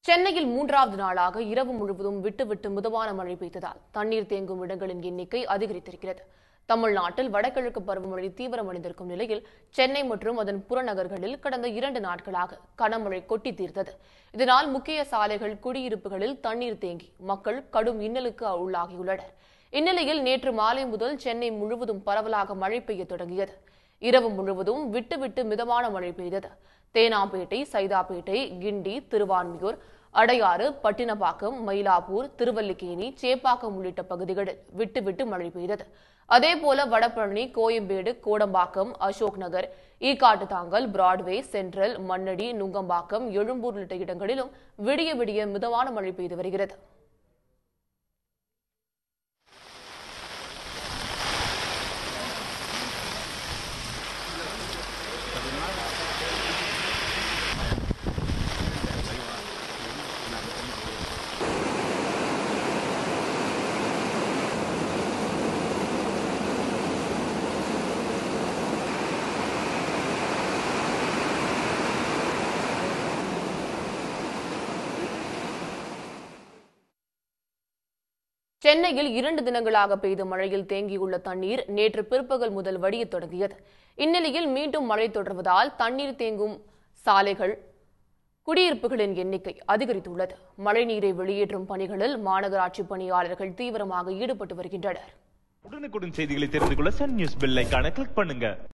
சென்னையில் மூன்றாவது நாளாக இரவு முழுவதும் விட்டு விட்டு மிதமான மழை பெய்ததால் தண்ணீர் தேங்கும் இடங்களின் எண்ணிக்கை அதிகரித்திருக்கிறது தமிழ்நாட்டில் வடகிழக்கு பருவமழை தீவிரமடைந்திருக்கும் நிலையில் சென்னை மற்றும் அதன் புறநகர்களில் கடந்த இரண்டு நாட்களாக கனமழை கொட்டி தீர்த்தது இதனால் முக்கிய சாலைகள் குடியிருப்புகளில் தண்ணீர் தேங்கி மக்கள் கடும் இன்னலுக்கு உள்ளாகியுள்ளனர் இந்நிலையில் நேற்று மாலை முதல் சென்னை முழுவதும் பரவலாக மழை பெய்ய தொடங்கியது இரவு முழுவதும் விட்டு விட்டு மிதமான மழை பெய்தது தேனாம்பேட்டை சைதாப்பேட்டை கிண்டி திருவான்மியூர் அடையாறு பட்டினப்பாக்கம் மயிலாப்பூர் திருவல்லிக்கேணி சேப்பாக்கம் உள்ளிட்ட பகுதிகளில் விட்டு விட்டு மழை பெய்தது அதேபோல வடபழனி கோயம்பேடு கோடம்பாக்கம் அசோக் நகர் ஈக்காட்டுத்தாங்கல் பிராட்வே சென்ட்ரல் மண்ணடி நுங்கம்பாக்கம் எழும்பூர் உள்ளிட்ட இடங்களிலும் விடிய விடிய மிதமான மழை பெய்து வருகிறது சென்னையில் இரண்டு தினங்களாக பெய்த மழையில் தேங்கியுள்ள தண்ணீர் நேற்று பிற்பகல் முதல் வடியத் தொடங்கியது இந்நிலையில் மீண்டும் மழை தொடர்வதால் தண்ணீர் தேங்கும் சாலைகள் குடியிருப்புகளின் எண்ணிக்கை அதிகரித்துள்ளது மழைநீரை வெளியேற்றும் பணிகளில் மாநகராட்சி பணியாளர்கள் தீவிரமாக ஈடுபட்டு வருகின்றனர் உடனுக்குடன் செய்திகளை தெரிந்து கொள்ள சன் நியூஸ் பெல் ஐகானை கிளிக் பண்ணுங்க